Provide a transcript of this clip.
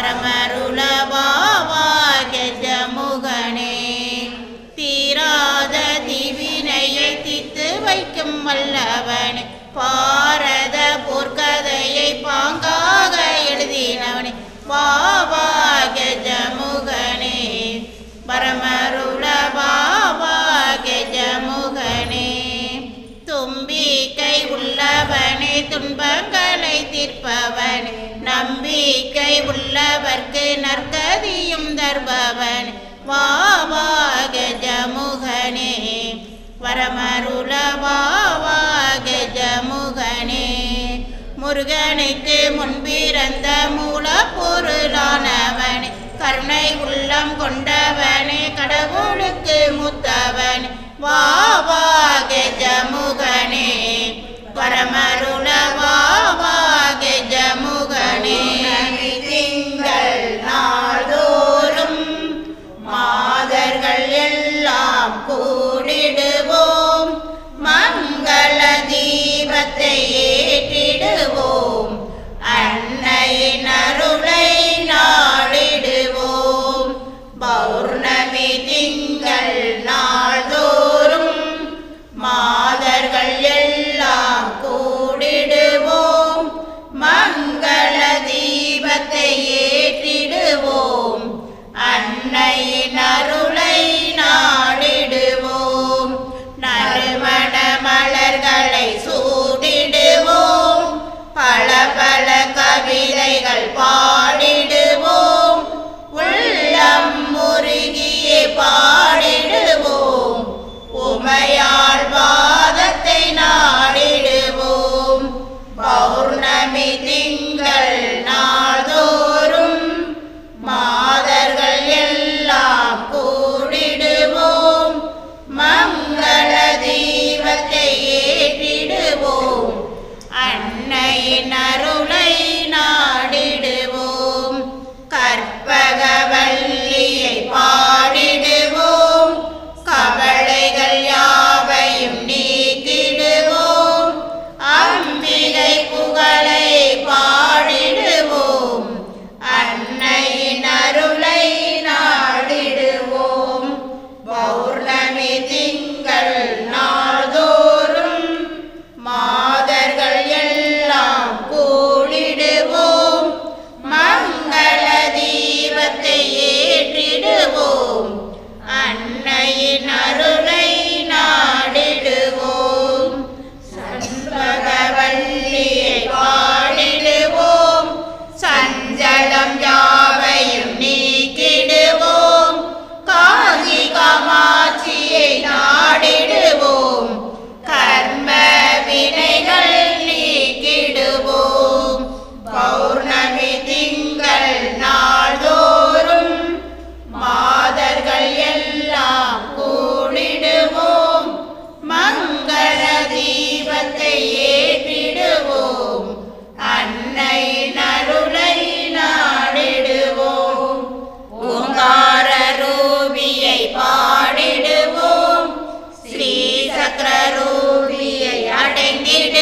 பரமருளபாவா கெஜமுகனே தீராத திவினையை தீர்த்து வைக்கும் வல்லவனே பாரத போர்க்கதையை பாங்காக எழுதினவனே பாபா கெஜமுகனே பரமருள பாபா கெஜமுகனே தும்பிக்கை உள்ளவனே துன்பங்களை தீர்ப்பவனே நம்பிக்கை உள்ளவர்க்கு நற்கதியும் தருபவன் வாவா கஜமுகனே வரமருள வாவா கஜமுகனே முருகனுக்கு முன்பிறந்த மூல பொருளானவனே கருணை உள்ளம் கொண்டவனே கடவுளுக்கு மூத்தவன் வாவா கஜமுகனே பரமருள வாவா கஜமுகனே திங்கள் நாள்தோறும் மாதர்கள் எல்லாம் கூடிடுவோம் மங்கள தீபத்தை ஏற்றிடுவோம் அன்னையின் அருளை நாடிடுவோம் பௌர்ணமி திங்கள் நாள்தோறும் மாதர்கள் எல்லாம் கூடிடுவோம் மங்கள தீபத்தை ஏற்றிடுவோம் அன்னையின் அருளை நாடிடுவோம் நறுமண மலர்களை சூடிடுவோம் பல பல கவிதைகள் பாடிடுவோம் உள்ளம் முருகியே பாடிடுவோம் உமையாள் பாதத்தை நாடிடுவோம் பௌர்ணமி திங்கள் நாள்தோறும் மாதர்கள் எல்லாம் கூடிடுவோம் மங்கள தீபத்தை ஏற்றிடுவோம் அன்னையின் அருளை நாடிடுவோம் கற்பகவல்லியை பாடிடுவோம் கவலைகள் யாவையும் நீக்கிடுவோம் அம்பிகை புகழை பாடிடுவோம் அன்னையின் அருளை நாடிடுவோம் பௌர்ணமி திங்கள் நாள்தோறும் மாதர்கள் எல்லாம் கூடிடுவோம் மங்கள தீபத்தை ஏற்றிடுவோம் அன்னையின் அருளை நாடிடுவோம் சண்பகவல்லியை பாடிடுவோம் சஞ்சலம் யாவையும் நீக்கிடுவோம் காஞ்சி காமாட்சியை நாடிடுவோம் கர்ம வினைகள் நீக்கிடுவோம் பௌர்ணமி திங்கள் நாள்தோறும் மாதர்கள் எல்லாம் கூடிடுவோம் மங்கள தீபத்தை ஏற்றிடுவோம் அன்னையின் அருளை நாடிடுவோம் ஓங்கார ரூபியை பாடிடுவோம் ஸ்ரீ சக்கர ரூபியை அடைந்திடுவோம்